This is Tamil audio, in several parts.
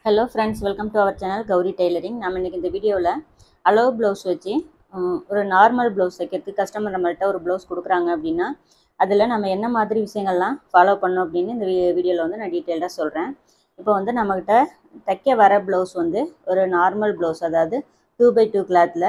hello friends welcome to our channel Gowri tailoring நம்ம இன்றைக்கி இந்த வீடியோவில் அலோ ப்ளவுஸ் வச்சு உம், ஒரு நார்மல் ப்ளவுஸ் தைக்கிறதுக்கு கஸ்டமர் நம்மள்ட்ட ஒரு ப்ளவுஸ் கொடுக்குறாங்க அப்படின்னா அதில் நம்ம என்ன மாதிரி விஷயங்கள்லாம் ஃபாலோ பண்ணோம் அப்படின்னு இந்த வீடியோவில் வந்து நான் டீட்டெயில்டாக சொல்கிறேன் இப்போ வந்து நம்மக்கிட்ட தைக்க வர ப்ளவுஸ் வந்து ஒரு நார்மல் ப்ளவுஸ் அதாவது டூ பை டூ கிளாத்தில்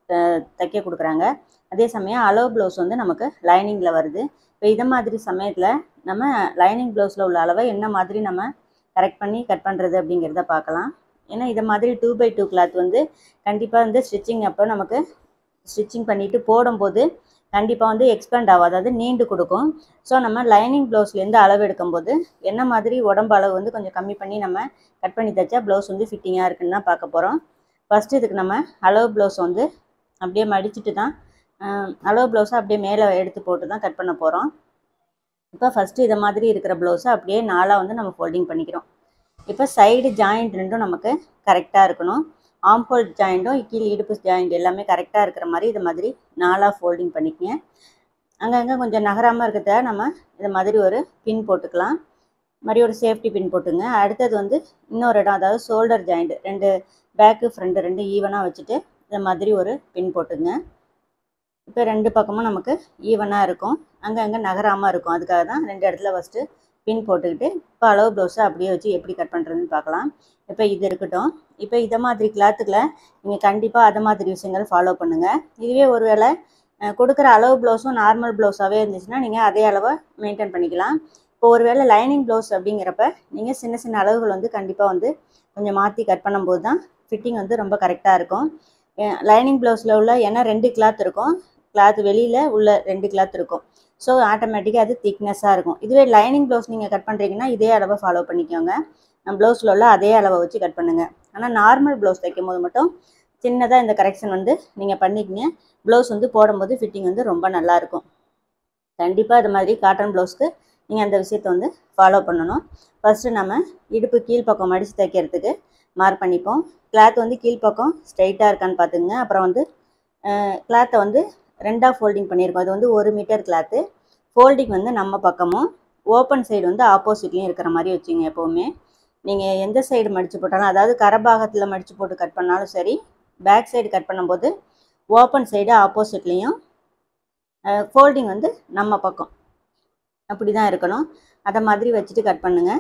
தைக்க கொடுக்குறாங்க அதே சமயம் அலோ ப்ளவுஸ் வந்து நமக்கு லைனிங்கில் வருது இப்போ இதை மாதிரி சமயத்தில் நம்ம லைனிங் ப்ளவுஸில் உள்ள அளவை என்ன மாதிரி நம்ம கரெக்ட் பண்ணி கட் பண்ணுறது அப்படிங்கிறத பார்க்கலாம் ஏன்னா இதை மாதிரி டூ பை டூ கிளாத் வந்து கண்டிப்பாக வந்து ஸ்டிச்சிங் அப்போ நமக்கு ஸ்டிச்சிங் பண்ணிவிட்டு போடும்போது கண்டிப்பாக வந்து எக்ஸ்பேண்ட் ஆகும் அதாவது நீண்டு கொடுக்கும் ஸோ நம்ம லைனிங் ப்ளவுஸ்லேருந்து அளவு எடுக்கும்போது என்ன மாதிரி உடம்பு அளவு வந்து கொஞ்சம் கம்மி பண்ணி நம்ம கட் பண்ணி தைச்சா ப்ளவுஸ் வந்து ஃபிட்டிங்காக இருக்குன்னு தான் பார்க்க போகிறோம் ஃபஸ்ட்டு இதுக்கு நம்ம அளவு ப்ளவுஸ் வந்து அப்படியே மடிச்சுட்டு தான் அளவு ப்ளவுஸை அப்படியே மேலே எடுத்து போட்டு தான் கட் பண்ண போகிறோம் இப்போ ஃபஸ்ட்டு இதை மாதிரி இருக்கிற ப்ளவுஸை அப்படியே நாலாக வந்து நம்ம ஃபோல்டிங் பண்ணிக்கிறோம் இப்போ சைடு ஜாயிண்ட் ரெண்டும் நமக்கு கரெக்டாக இருக்கணும் ஆம் ஹோல் ஜாயிண்ட்டும் கீழ் இடுப்பு ஜாயிண்ட் எல்லாமே கரெக்டாக இருக்கிற மாதிரி இது மாதிரி நாலாக ஃபோல்டிங் பண்ணிக்கங்க அங்கங்கே கொஞ்சம் நகராமல் இருக்கிறத நம்ம இது மாதிரி ஒரு பின் போட்டுக்கலாம் மாதிரி ஒரு சேஃப்டி பின் போட்டுங்க அடுத்தது வந்து இன்னொரு இடம் அதாவது ஷோல்டர் ஜாயிண்ட் ரெண்டு பேக்கு ஃப்ரண்ட்டு ரெண்டு ஈவனாக வச்சுட்டு இந்த மாதிரி ஒரு பின் போட்டுங்க இப்போ ரெண்டு பக்கமும் நமக்கு ஈவனாக இருக்கும் அங்கங்கே நகராமல் இருக்கும் அதுக்காக தான் ரெண்டு இடத்துல ஃபஸ்ட்டு பின் போட்டுக்கிட்டு இப்போ அளவு ப்ளவுஸை அப்படியே வச்சு எப்படி கட் பண்ணுறதுன்னு பார்க்கலாம் இப்போ இது இருக்கட்டும் இப்போ இதை மாதிரி கிளாத்துக்களை நீங்கள் கண்டிப்பாக அதை மாதிரி விஷயங்கள் ஃபாலோ பண்ணுங்கள் இதுவே ஒருவேளை அஹ், கொடுக்குற அளவு ப்ளவுஸும் நார்மல் ப்ளவுஸாகவே இருந்துச்சுன்னா நீங்கள் அதே அளவை மெயின்டைன் பண்ணிக்கலாம் இப்போ ஒருவேளை லைனிங் ப்ளவுஸ் அப்படிங்கிறப்ப நீங்கள் சின்ன சின்ன அளவுகள் வந்து கண்டிப்பாக வந்து கொஞ்சம் மாற்றி கட் பண்ணும்போது தான் ஃபிட்டிங் வந்து ரொம்ப கரெக்டாக இருக்கும் லைனிங் ப்ளவுஸில் உள்ள ஏன்னா ரெண்டு கிளாத் இருக்கும் கிளாத் வெளியில் உள்ள ரெண்டு கிளாத் இருக்கும் ஸோ ஆட்டோமேட்டிக்காக அது திக்னஸாக இருக்கும் இதுவே லைனிங் ப்ளவுஸ் நீங்கள் கட் பண்ணுறீங்கன்னா இதே அளவை ஃபாலோ பண்ணிக்கோங்க ப்ளவுஸில் உள்ள அதே அளவை வச்சு கட் பண்ணுங்கள் ஆனால் நார்மல் ப்ளவுஸ் தைக்கும் போது மட்டும் சின்னதாக இந்த கரெக்ஷன் வந்து நீங்கள் பண்ணிக்கங்க ப்ளவுஸ் வந்து போடும்போது ஃபிட்டிங் வந்து ரொம்ப நல்லாயிருக்கும் கண்டிப்பாக இது மாதிரி காட்டன் ப்ளவுஸ்க்கு நீங்கள் அந்த விஷயத்தை வந்து ஃபாலோ பண்ணணும் ஃபஸ்ட்டு நம்ம இடுப்பு கீழ்ப்பக்கம் மடித்து தைக்கிறதுக்கு மார்க் பண்ணிப்போம் கிளாத் வந்து கீழ்ப்பக்கம் ஸ்ட்ரைட்டாக இருக்கான்னு பார்த்துங்க அப்புறம் வந்து கிளாத்தை வந்து ரெண்டாக ஃபோல்டிங் பண்ணியிருக்கோம் அது வந்து ஒரு மீட்டர் கிளாத்து ஃபோல்டிங் வந்து நம்ம பக்கமும் ஓப்பன் சைடு வந்து ஆப்போசிட்லேயும் இருக்கிற மாதிரி வச்சுங்க எப்போவுமே நீங்கள் எந்த சைடு மடித்து போட்டாலும் அதாவது கரபாகத்தில் மடித்து போட்டு கட் பண்ணாலும் சரி பேக் சைடு கட் பண்ணும்போது ஓப்பன் சைடு ஆப்போசிட்லேயும் ஃபோல்டிங் வந்து நம்ம பக்கம் அப்படி தான் இருக்கணும் அதை மாதிரி வச்சுட்டு கட் பண்ணுங்கள்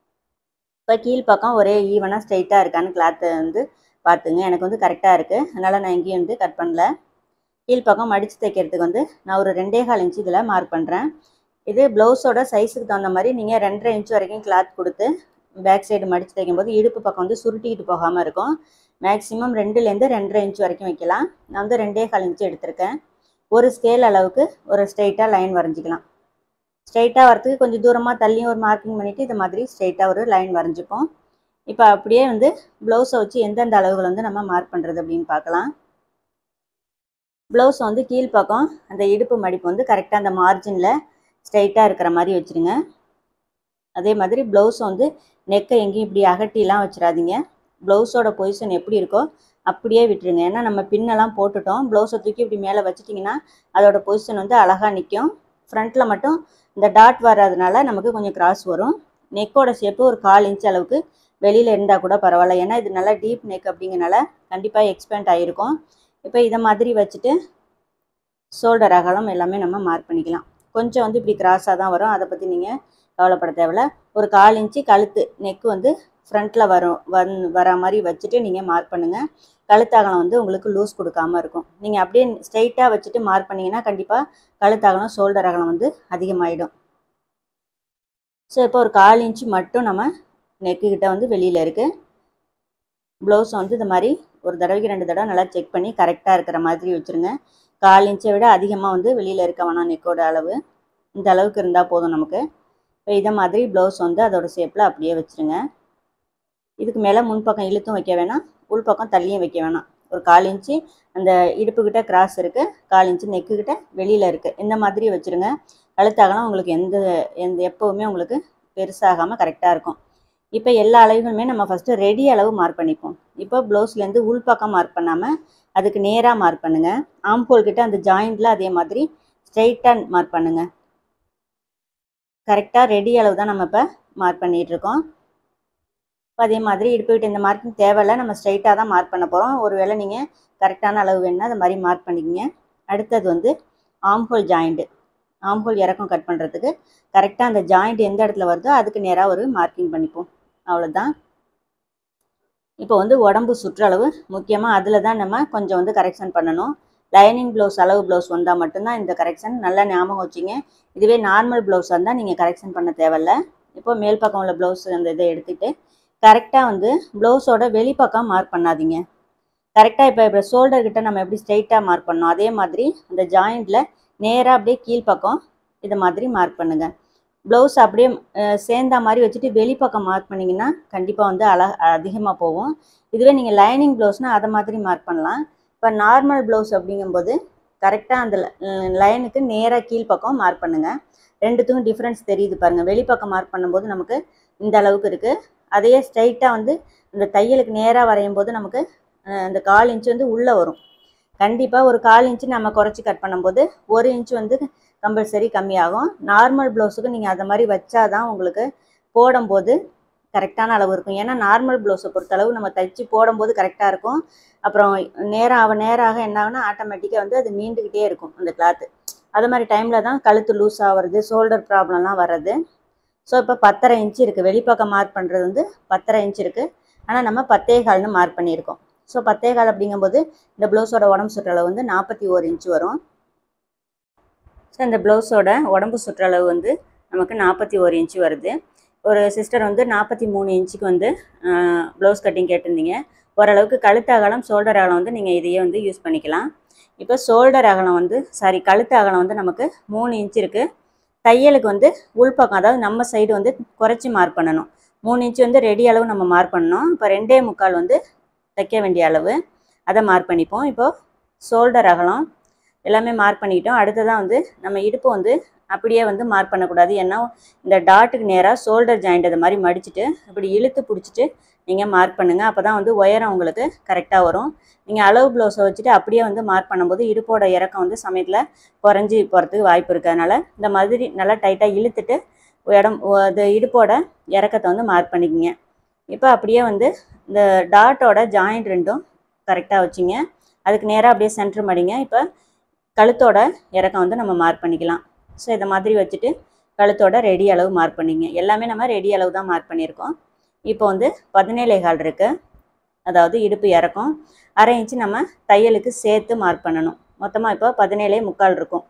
இப்போ கீழ்ப்பக்கம் ஒரே ஈவனாக ஸ்ட்ரைட்டாக இருக்கான்னு கிளாத்தை வந்து பார்த்துங்க எனக்கு வந்து கரெக்டாக இருக்குது அதனால் நான் எங்கேயும் வந்து கட் பண்ணல கீழ்ப்பக்கம் மடித்து தைக்கிறதுக்கு வந்து நான் ஒரு ரெண்டே கால் இன்ச் இதில் மார்க் பண்ணுறேன் இது ப்ளவுஸோட சைஸுக்கு தகுந்த மாதிரி நீங்கள் ரெண்டரை இன்ச் வரைக்கும் கிளாத் கொடுத்து பேக் சைடு மடித்து தைக்கும்போது இடுப்பு பக்கம் வந்து சுருட்டிக்கிட்டு போகாமல் இருக்கும் மேக்ஸிமம் ரெண்டுலேருந்து ரெண்டரை இன்ச் வரைக்கும் வைக்கலாம் நான் வந்து ரெண்டே கால் இன்ச் எடுத்திருக்கேன் ஒரு ஸ்கேல் அளவுக்கு ஒரு ஸ்ட்ரைட்டாக லைன் வரைஞ்சிக்கலாம் ஸ்ட்ரைட்டாக வரத்துக்கு கொஞ்சம் தூரமாக தள்ளியும் ஒரு மார்க்கிங் பண்ணிவிட்டு இது மாதிரி ஸ்ட்ரைட்டாக ஒரு லைன் வரைஞ்சிப்போம் இப்போ அப்படியே வந்து ப்ளவுஸை வச்சு எந்தெந்த அளவுகள் வந்து நம்ம மார்க் பண்ணுறது அப்படின்னு பார்க்கலாம் ப்ளவுஸ் வந்து கீழ்ப்பக்கம் அந்த இடுப்பு மடிப்பு வந்து கரெக்டாக அந்த மார்ஜினில் ஸ்ட்ரைட்டாக இருக்கிற மாதிரி வச்சுருங்க அதே மாதிரி ப்ளவுஸ் வந்து நெக்கை எங்கேயும் இப்படி அகட்டிலாம் வச்சிடாதீங்க ப்ளவுஸோட பொசிஷன் எப்படி இருக்கோ அப்படியே விட்டுருங்க ஏன்னா நம்ம பின்னெல்லாம் போட்டுட்டோம் ப்ளவுஸை தூக்கி இப்படி மேலே வச்சிட்டிங்கன்னா அதோட பொசிஷன் வந்து அழகாக நிற்கும் ஃப்ரண்ட்டில் மட்டும் இந்த டாட் வர்றதுனால நமக்கு கொஞ்சம் கிராஸ் வரும் நெக்கோட ஷேப்பு ஒரு கால் இன்ச் அளவுக்கு வெளியில் இருந்தால் கூட பரவாயில்ல ஏன்னா இது நல்லா டீப் நெக் அப்படிங்கிறனால கண்டிப்பாக எக்ஸ்பேண்ட் ஆகிருக்கும் இப்போ இதை மாதிரி வச்சுட்டு ஷோல்டர் அகலம் எல்லாமே நம்ம மார்க் பண்ணிக்கலாம் கொஞ்சம் வந்து இப்படி கிராஸாக தான் வரும் அதை பற்றி நீங்கள் கவலைப்பட தேவையில்ல ஒரு கால் இன்ச்சு கழுத்து நெக்கு வந்து ஃப்ரண்ட்டில் வரும் வந் வர மாதிரி வச்சுட்டு நீங்கள் மார்க் பண்ணுங்கள் கழுத்தகலம் வந்து உங்களுக்கு லூஸ் கொடுக்காம இருக்கும் நீங்கள் அப்படியே ஸ்ட்ரைட்டாக வச்சுட்டு மார்க் பண்ணிங்கன்னா கண்டிப்பாக கழுத்தகலம் ஷோல்டர் அகலம் வந்து அதிகமாகிடும் ஸோ இப்போ ஒரு கால் இன்ச்சு மட்டும் நம்ம நெக்கு கிட்ட வந்து வெளியில் இருக்குது ப்ளவுஸ் வந்து இந்த மாதிரி ஒரு தடவைக்கு ரெண்டு தடவை நல்லா செக் பண்ணி கரெக்டாக இருக்கிற மாதிரி வச்சுருங்க கால் இன்ச்சை விட அதிகமாக வந்து வெளியில் இருக்க வேணாம் நெக்கோட அளவு இந்த அளவுக்கு இருந்தால் போதும் நமக்கு இப்போ இதை மாதிரி ப்ளவுஸ் வந்து அதோட ஷேப்பில் அப்படியே வச்சுருங்க இதுக்கு மேலே முன்பக்கம் இழுத்தும் வைக்க வேணாம் உள்பக்கம் தள்ளியும் வைக்க வேணாம் ஒரு கால் இன்ச்சு அந்த இடுப்புக்கிட்ட கிராஸ் இருக்குது கால் இன்ச்சு நெக்குக்கிட்ட வெளியில் இருக்குது இந்த மாதிரி வச்சுருங்க கழுத்தாகலாம் உங்களுக்கு எந்த எந்த எப்போவுமே உங்களுக்கு பெருசாகாமல் கரெக்டாக இருக்கும் இப்போ எல்லா அளவுகளுமே நம்ம ஃபஸ்ட்டு ரெடி அளவு மார்க் பண்ணிப்போம் இப்போ ப்ளவுஸ்லேருந்து உள்பக்கம் மார்க் பண்ணாமல் அதுக்கு நேராக மார்க் பண்ணுங்கள் ஆம்போல் கிட்ட அந்த ஜாயிண்டில் அதே மாதிரி ஸ்ட்ரைட்டாக மார்க் பண்ணுங்கள் கரெக்டாக ரெடி அளவு தான் நம்ம இப்போ மார்க் பண்ணிகிட்ருக்கோம் இப்போ அதே மாதிரி இடுப்பு விட்டு இந்த மார்க்கிங் தேவையில்ல நம்ம ஸ்ட்ரைட்டாக தான் மார்க் பண்ண போகிறோம் ஒருவேளை நீங்கள் கரெக்டான அளவு வேணுன்னா அது மாதிரி மார்க் பண்ணிக்கங்க அடுத்தது வந்து ஆம்ஹோல் ஜாயிண்ட்டு ஆம்ஹோல் இறக்கம் கட் பண்ணுறதுக்கு கரெக்டாக அந்த ஜாயிண்ட் எந்த இடத்துல வருதோ அதுக்கு நேராக ஒரு மார்க்கிங் பண்ணிப்போம் அவ்வளோதான் இப்போ வந்து உடம்பு சுற்றளவு முக்கியமாக அதில் தான் நம்ம கொஞ்சம் வந்து கரெக்ஷன் பண்ணணும் லைனிங் ப்ளவுஸ் அளவு ப்ளவுஸ் வந்தால் மட்டும்தான் இந்த கரெக்ஷன் நல்லா ஞாபகம் வச்சுங்க இதுவே நார்மல் ப்ளவுஸாக இருந்தால் நீங்கள் கரெக்ஷன் பண்ண தேவையில்ல இப்போ மேல் பக்கம் உள்ள ப்ளவுஸ் அந்த இதை எடுத்துகிட்டு கரெக்டாக வந்து ப்ளவுஸோட வெளிப்பக்கம் மார்க் பண்ணாதீங்க கரெக்டாக இப்போ இப்போ ஷோல்டர் கிட்ட நம்ம எப்படி ஸ்ட்ரைட்டாக மார்க் பண்ணோம் அதே மாதிரி அந்த ஜாயிண்டில் நேராக அப்படியே கீழ்ப்பக்கம் இதை மாதிரி மார்க் பண்ணுங்கள் ப்ளவுஸ் அப்படியே அஹ், சேர்ந்தா மாதிரி வச்சுட்டு வெளிப்பக்கம் மார்க் பண்ணிங்கன்னா கண்டிப்பாக வந்து அழ அதிகமாக போகும் இதுவே நீங்கள் லைனிங் ப்ளவுஸ்னால் அதை மாதிரி மார்க் பண்ணலாம் இப்போ நார்மல் ப்ளவுஸ் அப்படிங்கும்போது கரெக்டாக அந்த லைனுக்கு நேராக கீழ்ப்பக்கம் மார்க் பண்ணுங்கள் ரெண்டுத்துக்கும் டிஃப்ரென்ஸ் தெரியுது பாருங்கள் வெளிப்பக்கம் மார்க் பண்ணும்போது நமக்கு இந்த அளவுக்கு இருக்குது அதையே ஸ்ட்ரைட்டாக வந்து இந்த தையலுக்கு நேராக வரையும் போது நமக்கு அஹ், இந்த கால் இன்ச் வந்து உள்ளே வரும் கண்டிப்பாக ஒரு கால் இன்ச்சு நம்ம குறைச்சி கட் பண்ணும்போது ஒரு இன்ச் வந்து கம்பல்சரி கம்மியாகும் நார்மல் ப்ளவுஸுக்கு நீங்கள் அதை மாதிரி வச்சாதான் உங்களுக்கு போடும்போது கரெக்டான அளவு இருக்கும் ஏன்னா நார்மல் ப்ளவுஸை பொறுத்தளவு நம்ம தைச்சி போடும்போது கரெக்டாக இருக்கும் அப்புறம் நேரம் ஆக நேராக என்ன ஆகுனா ஆட்டோமேட்டிக்காக வந்து அது நீண்டுக்கிட்டே இருக்கும் அந்த கிளாத்து அது மாதிரி டைமில் தான் கழுத்து லூஸ் ஆகிறது ஷோல்டர் ப்ராப்ளம்லாம் வர்றது ஸோ இப்போ பத்தரை இன்ச்சு இருக்குது வெளிப்பக்கம் மார்க் பண்ணுறது வந்து பத்தரை இன்ச் இருக்குது ஆனால் நம்ம பத்தே கால்னு மார்க் பண்ணியிருக்கோம் ஸோ பத்தே கால் அப்படிங்கும்போது இந்த ப்ளவுஸோட உடம்பு சுற்றளவு வந்து நாற்பத்தி ஓரு இன்ச்சு வரும் ஸோ இந்த ப்ளவுஸோட உடம்பு சுற்றளவு வந்து நமக்கு நாற்பத்தி ஓரு இன்ச்சு வருது ஒரு சிஸ்டர் வந்து நாற்பத்தி மூணு இன்ச்சுக்கு வந்து ப்ளவுஸ் கட்டிங் கேட்டிருந்தீங்க ஓரளவுக்கு கழுத்து அகலம் ஷோல்டர் அகலம் வந்து நீங்கள் இதையே வந்து யூஸ் பண்ணிக்கலாம் இப்போ ஷோல்டர் அகலம் வந்து சாரி கழுத்து அகலம் வந்து நமக்கு மூணு இன்ச் இருக்குது தையலுக்கு வந்து உள்பக்கம் அதாவது நம்ம சைடு வந்து குறைச்சி மார்க் பண்ணணும் மூணு இன்ச் வந்து ரெடி அளவு நம்ம மார்க் பண்ணணும் இப்போ ரெண்டே முக்கால் வந்து தைக்க வேண்டிய அளவு அதை மார்க் பண்ணிப்போம் இப்போது ஷோல்டர் அகலம் எல்லாமே மார்க் பண்ணிக்கிட்டோம் அடுத்ததான் வந்து நம்ம இடுப்பு வந்து அப்படியே வந்து மார்க் பண்ணக்கூடாது ஏன்னா இந்த டாட்டுக்கு நேராக ஷோல்டர் ஜாயிண்ட் அது மாதிரி மடிச்சுட்டு இப்படி இழுத்து பிடிச்சிட்டு நீங்கள் மார்க் பண்ணுங்கள் அப்போ தான் வந்து உயரம் உங்களுக்கு கரெக்டாக வரும் நீங்கள் அளவு ப்ளவுஸை வச்சுட்டு அப்படியே வந்து மார்க் பண்ணும்போது இடுப்போட இறக்கம் வந்து சமயத்தில் குறைஞ்சி போகிறதுக்கு வாய்ப்பு இருக்குது அதனால் இந்த மாதிரி நல்லா டைட்டாக இழுத்துட்டு இடம் அது இடுப்போட இறக்கத்தை வந்து மார்க் பண்ணிக்கோங்க இப்போ அப்படியே வந்து இந்த டாட்டோட ஜாயிண்ட் ரெண்டும் கரெக்டாக வச்சுங்க அதுக்கு நேராக அப்படியே சென்டர் மடிங்க இப்போ கழுத்தோட இறக்கம் வந்து நம்ம மார்க் பண்ணிக்கலாம் ஸோ இதை மாதிரி வச்சுட்டு கழுத்தோட ரெடி அளவு மார்க் பண்ணிங்க எல்லாமே நம்ம ரெடி அளவு தான் மார்க் பண்ணியிருக்கோம் இப்போ வந்து பதினேழே கால் இருக்குது அதாவது இடுப்பு இறக்கம் அரை இன்ச்சு நம்ம தையலுக்கு சேர்த்து மார்க் பண்ணணும் மொத்தமாக இப்போ பதினேழே முக்கால் இருக்கும்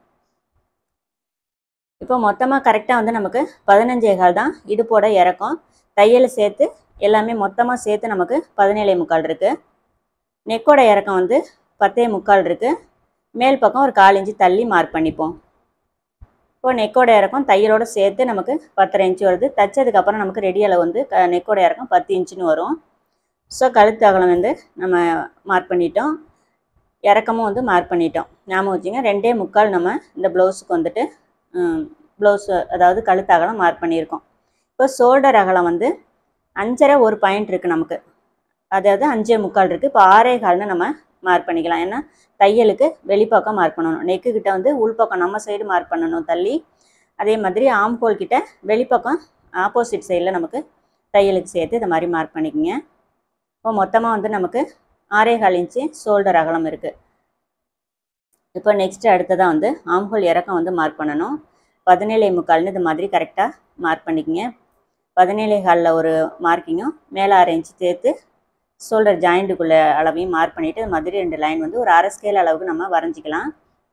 இப்போ மொத்தமாக கரெக்டாக வந்து நமக்கு பதினஞ்சே கால் தான் இடுப்போட இறக்கம் தையல் சேர்த்து எல்லாமே மொத்தமாக சேர்த்து நமக்கு பதினேழே முக்கால் இருக்குது நெக்கோட இறக்கம் வந்து பத்தே முக்கால் இருக்குது மேல் பக்கம் ஒரு கால் இன்ச்சு தள்ளி மார்க் பண்ணிப்போம் இப்போ நெக்கோட இறக்கம் தையலோட சேர்த்து நமக்கு பத்தரை இன்ச்சு வருது தைச்சதுக்கப்புறம் நமக்கு ரெடி அளவு வந்து க நெக்கோட இறக்கம் பத்து இன்ச்சுன்னு வரும் ஸோ கழுத்து அகலம் வந்து நம்ம மார்க் பண்ணிட்டோம் இறக்கமும் வந்து மார்க் பண்ணிட்டோம் ஞாபகம் வச்சுங்க ரெண்டே முக்கால் நம்ம இந்த ப்ளவுஸுக்கு வந்துட்டு ப்ளவுஸ் அதாவது கழுத்து அகலம் மார்க் பண்ணியிருக்கோம் இப்போ ஷோல்டர் அகலம் வந்து அஞ்சரை ஒரு பாயிண்ட் இருக்குது நமக்கு அதாவது அஞ்சே முக்கால் இருக்குது இப்போ ஆறே கால்னு நம்ம மார்க் பண்ணிக்கலாம் ஏன்னா தையலுக்கு வெளிப்பக்கம் மார்க் பண்ணணும் நெக்கு கிட்ட வந்து உள்பக்கம் நம்ம சைடு மார்க் பண்ணணும் தள்ளி அதே மாதிரி ஆம் ஹோல் கிட்ட வெளிப்பக்கம் ஆப்போசிட் சைடில் நமக்கு தையலுக்கு சேர்த்து இந்த மாதிரி மார்க் பண்ணிக்கோங்க இப்போ மொத்தமாக வந்து நமக்கு ஆறே கால் இன்ச்சு ஷோல்டர் அகலம் இருக்குது இப்போ நெக்ஸ்ட் அடுத்ததாக வந்து ஆம்ஹோல் இறக்கம் வந்து மார்க் பண்ணணும் பதினேழே முக்கால்னு இது மாதிரி கரெக்டாக மார்க் பண்ணிக்கங்க பதினேழே காலில் ஒரு மார்க்கிங்கும் மேலே அரை இன்ச்சு சேர்த்து ஷோல்டர் ஜாயிண்ட்டுக்குள்ளே அளவையும் மார்க் பண்ணிவிட்டு இது மாதிரி ரெண்டு லைன் வந்து ஒரு அரை ஸ்கேல் அளவுக்கு நம்ம வரைஞ்சிக்கலாம்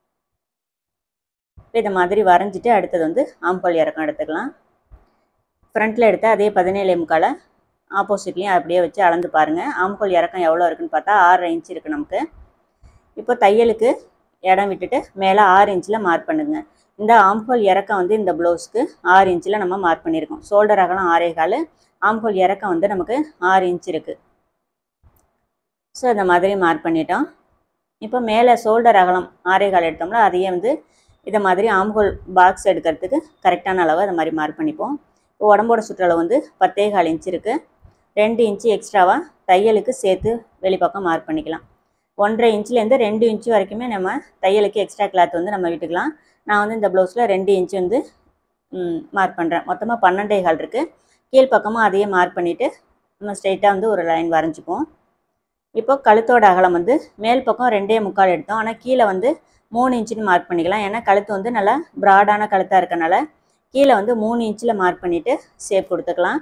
இப்போ இதை மாதிரி வரைஞ்சிட்டு அடுத்தது வந்து ஆம்ஹோல் இறக்கம் எடுத்துக்கலாம் ஃப்ரண்ட்டில் எடுத்த அதே பதினேழே முக்காலை ஆப்போசிட்லேயும் அப்படியே வச்சு அளந்து பாருங்கள் ஆம்ஹோல் இறக்கம் எவ்வளோ இருக்குன்னு பார்த்தா ஆறரை இன்ச் இருக்குது நமக்கு இப்போ தையலுக்கு இடம் விட்டுட்டு மேலே ஆறு இன்ச்சில் மார்க் பண்ணுங்க இந்த ஆம்ஹோல் இறக்கம் வந்து இந்த ப்ளவுஸ்க்கு ஆறு இன்ச்சில் நம்ம மார்க் பண்ணியிருக்கோம் ஷோல்டர் அகலம் ஆறே கால் ஆம்ஹோல் இறக்கம் வந்து நமக்கு ஆறு இன்ச் இருக்குது ஸோ இந்த மாதிரி மார்க் பண்ணிட்டோம் இப்போ மேலே ஷோல்டர் அகலம் ஆறே கால் எடுத்தோம்னா அதையே வந்து இதை மாதிரி ஆம்ஹோல் பாக்ஸ் எடுக்கிறதுக்கு கரெக்டான அளவு அதை மாதிரி மார்க் பண்ணிப்போம் இப்போ உடம்போட சுற்றளவு வந்து பத்தே கால் இன்ச் இருக்குது ரெண்டு இன்ச்சு எக்ஸ்ட்ராவாக தையலுக்கு சேர்த்து வெளிப்பக்கம் மார்க் பண்ணிக்கலாம் ஒன்றரை இன்ச்லேருந்து ரெண்டு இன்ச்சு வரைக்குமே நம்ம தையலுக்கு எக்ஸ்ட்ரா கிளாத் வந்து நம்ம விட்டுக்கலாம் நான் வந்து இந்த ப்ளவுஸில் ரெண்டு இன்ச்சு வந்து மார்க் பண்ணுறேன் மொத்தமாக பன்னெண்டே கால் இருக்குது கீழ்ப்பக்கமாக அதையே மார்க் பண்ணிவிட்டு நம்ம ஸ்ட்ரெயிட்டாக வந்து ஒரு லைன் வரைஞ்சிப்போம் இப்போ கழுத்தோட அகலம் வந்து மேல் பக்கம் ரெண்டே முக்கால் எடுத்தோம் ஆனால் கீழே வந்து மூணு இன்ச்சுன்னு மார்க் பண்ணிக்கலாம் ஏன்னா கழுத்து வந்து நல்லா ப்ராடான கழுத்தாக இருக்கனால கீழே வந்து மூணு இன்ச்சில் மார்க் பண்ணிவிட்டு ஷேப் கொடுத்துக்கலாம்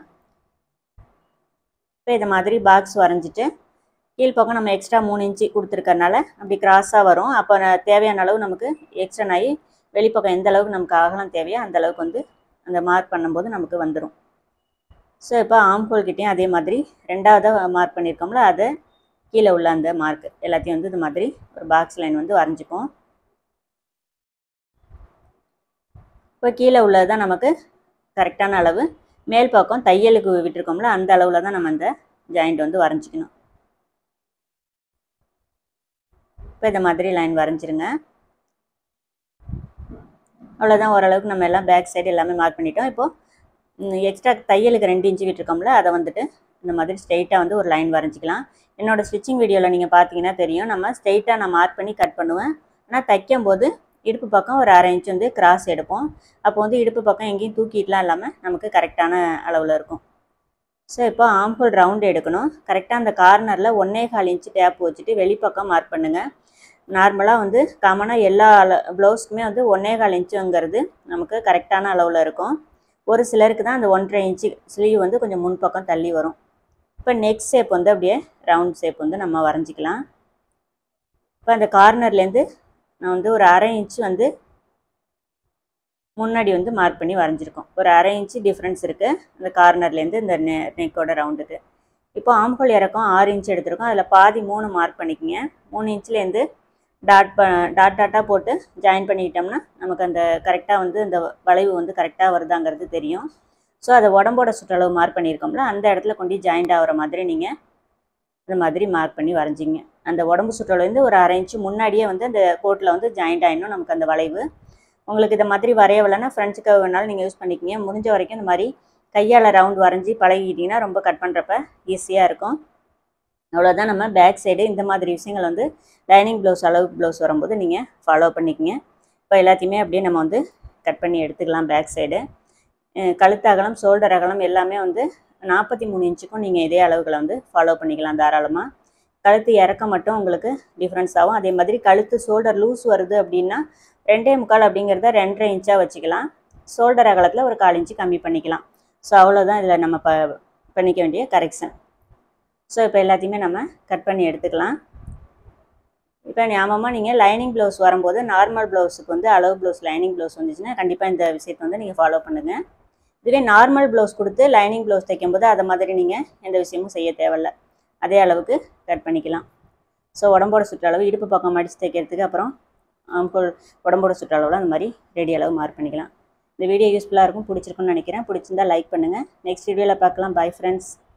இப்போ இதை மாதிரி பாக்ஸ் வரைஞ்சிட்டு கீழ்ப்பக்கம் நம்ம எக்ஸ்ட்ரா மூணு இன்ச்சு கொடுத்துருக்கறனால அப்படி கிராஸாக வரும் அப்போ ந- தேவையான அளவு நமக்கு எக்ஸ்ட்ரா ஆகி வெளிப்பக்கம் எந்த அளவுக்கு நமக்கு அகலம் தேவையோ அந்த அளவுக்கு வந்து அந்த மார்க் பண்ணும்போது நமக்கு வந்துடும் ஸோ இப்போ ஆம்கோல் கிட்டேயும் அதே மாதிரி ரெண்டாவதாக மார்க் பண்ணியிருக்கோம்ல அதை கீழே உள்ள அந்த மார்க் எல்லாத்தையும் வந்து இது மாதிரி ஒரு பாக்ஸ் லைன் வந்து வரைஞ்சிப்போம் இப்போ கீழே உள்ளது தான் நமக்கு கரெக்டான அளவு மேல் பக்கம் தையலுக்கு விட்டுருக்கோம்ல அந்த அளவில் தான் நம்ம அந்த ஜாயிண்ட் வந்து வரைஞ்சிக்கணும் இப்போ இந்த மாதிரி லைன் வரைஞ்சிருங்க அவ்வளோதான் ஓரளவுக்கு நம்ம எல்லாம் பேக் சைடு எல்லாமே மார்க் பண்ணிட்டோம் இப்போது எக்ஸ்ட்ரா தையலுக்கு ரெண்டு இன்ச்சு விட்டுருக்கோம்ல அதை வந்துட்டு இந்த மாதிரி ஸ்ட்ரெயிட்டாக வந்து ஒரு லைன் வரைஞ்சிக்கலாம் என்னோட ஸ்டிச்சிங் வீடியோவில் நீங்கள் பார்த்தீங்கன்னா தெரியும் நம்ம ஸ்ட்ரெயிட்டாக நான் மார்க் பண்ணி கட் பண்ணுவேன் ஆனால் தைக்கும் போது இடுப்பு பக்கம் ஒரு அரை இன்ச் வந்து கிராஸ் எடுப்போம் அப்போ வந்து இடுப்பு பக்கம் எங்கேயும் தூக்கிட்டுலாம் இல்லாமல் நமக்கு கரெக்டான அளவில் இருக்கும் ஸோ இப்போ ஆம்ஹோல் ரவுண்டு எடுக்கணும் கரெக்டாக அந்த கார்னரில் ஒன்றே கால் இன்ச்சு டேப் வச்சுட்டு வெளிப்பக்கம் மார்க் பண்ணுங்கள் நார்மலாக வந்து காமனாக எல்லா ப்ளவுஸ்க்குமே வந்து ஒன்றே கால் இன்ச்சுங்கிறது நமக்கு கரெக்டான அளவில் இருக்கும் ஒரு சிலருக்கு தான் அந்த ஒன்றரை இன்ச்சு ஸ்லீவ் வந்து கொஞ்சம் முன்பக்கம் தள்ளி வரும் இப்போ நெக் ஷேப் வந்து அப்படியே ரவுண்ட் ஷேப் வந்து நம்ம வரைஞ்சிக்கலாம் இப்போ அந்த கார்னர்லேருந்து நான் வந்து ஒரு அரை இன்ச்சு வந்து முன்னாடி வந்து மார்க் பண்ணி வரைஞ்சிருக்கோம் ஒரு அரை இன்ச்சு டிஃப்ரென்ஸ் இருக்குது இந்த கார்னர்லேருந்து இந்த நெ நெக்கோட ரவுண்டுக்கு இப்போ ஆம்ஹோல் இறக்கம் ஆறு இன்ச் எடுத்திருக்கோம் அதில் பாதி மூணு மார்க் பண்ணிக்கங்க மூணு இன்ச்லேருந்து டாட் ப டாட் டாட்டாக போட்டு ஜாயின் பண்ணிக்கிட்டோம்னா நமக்கு அந்த கரெக்டாக வந்து இந்த வளைவு வந்து கரெக்டாக வருதாங்கிறது தெரியும் ஸோ அதை உடம்போட சுற்றளவு மார்க் பண்ணியிருக்கோம்ல அந்த இடத்துல கொண்டு ஜாயிண்ட் ஆகிற மாதிரி நீங்கள் இந்த மாதிரி மார்க் பண்ணி வரைஞ்சிங்க அந்த உடம்பு சுற்றளவுலேருந்து ஒரு அரை இன்ச்சு முன்னாடியே வந்து அந்த கோட்டில் வந்து ஜாயிண்ட் ஆகிடணும் நமக்கு அந்த வளைவு உங்களுக்கு இந்த மாதிரி வரையவில்லைன்னா ஃப்ரெண்ட்ஸ் கர்வ் வேணாலும் நீங்கள் யூஸ் பண்ணிக்கிங்க முடிஞ்ச வரைக்கும் இந்த மாதிரி கையால் ரவுண்ட் வரைஞ்சி பழகிக்கிட்டிங்கன்னா ரொம்ப கட் பண்ணுறப்ப ஈஸியாக இருக்கும் அவ்வளோதான் நம்ம பேக் சைடு இந்த மாதிரி விஷயங்கள் வந்து லைனிங் ப்ளவுஸ் அளவு ப்ளவுஸ் வரும்போது நீங்கள் ஃபாலோ பண்ணிக்கங்க இப்போ எல்லாத்தையுமே அப்படியே நம்ம வந்து கட் பண்ணி எடுத்துக்கலாம் பேக் சைடு கழுத்து அகலம் ஷோல்டர் அகலம் எல்லாமே வந்து நாற்பத்தி மூணு இன்ச்சுக்கும் நீங்கள் இதே அளவுகளை வந்து ஃபாலோ பண்ணிக்கலாம் தாராளமாக கழுத்து இறக்கம் மட்டும் உங்களுக்கு டிஃப்ரென்ஸ் ஆகும் அதே மாதிரி கழுத்து ஷோல்டர் லூஸ் வருது அப்படின்னா ரெண்டே முக்கால் அப்படிங்கிறத ரெண்டரை இன்ச்சாக வச்சுக்கலாம் ஷோல்டர் அகலத்தில் ஒரு கால் இன்ச்சு கம்மி பண்ணிக்கலாம் ஸோ அவ்வளோதான் இதில் நம்ம ப பண்ணிக்க வேண்டிய கரெக்ஷன் ஸோ இப்போ எல்லாத்தையுமே நம்ம கட் பண்ணி எடுத்துக்கலாம் இப்போ ஞாபகமாக நீங்கள் லைனிங் ப்ளவுஸ் வரும்போது நார்மல் ப்ளவுஸுக்கு வந்து அளவு ப்ளவுஸ் லைனிங் ப்ளவுஸ் வந்துச்சுன்னா கண்டிப்பாக இந்த விஷயத்தை வந்து நீங்கள் ஃபாலோ பண்ணுங்கள் இதுவே நார்மல் ப்ளவுஸ் கொடுத்து லைனிங் ப்ளவுஸ் தைக்கும்போது அதை மாதிரி நீங்கள் எந்த விஷயமும் செய்ய தேவையில்ல அதே அளவுக்கு கட் பண்ணிக்கலாம் ஸோ உடம்போட சுற்றளவு இடுப்பு பக்கம் மடித்து தைக்கிறதுக்கு அப்புறம் ஆம்கோல் உடம்போட சுற்றளவில் அந்த மாதிரி ரெடி அளவு மார்க் பண்ணிக்கலாம் இந்த வீடியோ யூஸ்ஃபுல்லாக இருக்கும் பிடிச்சிருக்குன்னு நினைக்கிறேன் பிடிச்சிருந்தா லைக் பண்ணுங்கள் நெக்ஸ்ட் வீடியோவில் பார்க்கலாம் பை ஃப்ரெண்ட்ஸ்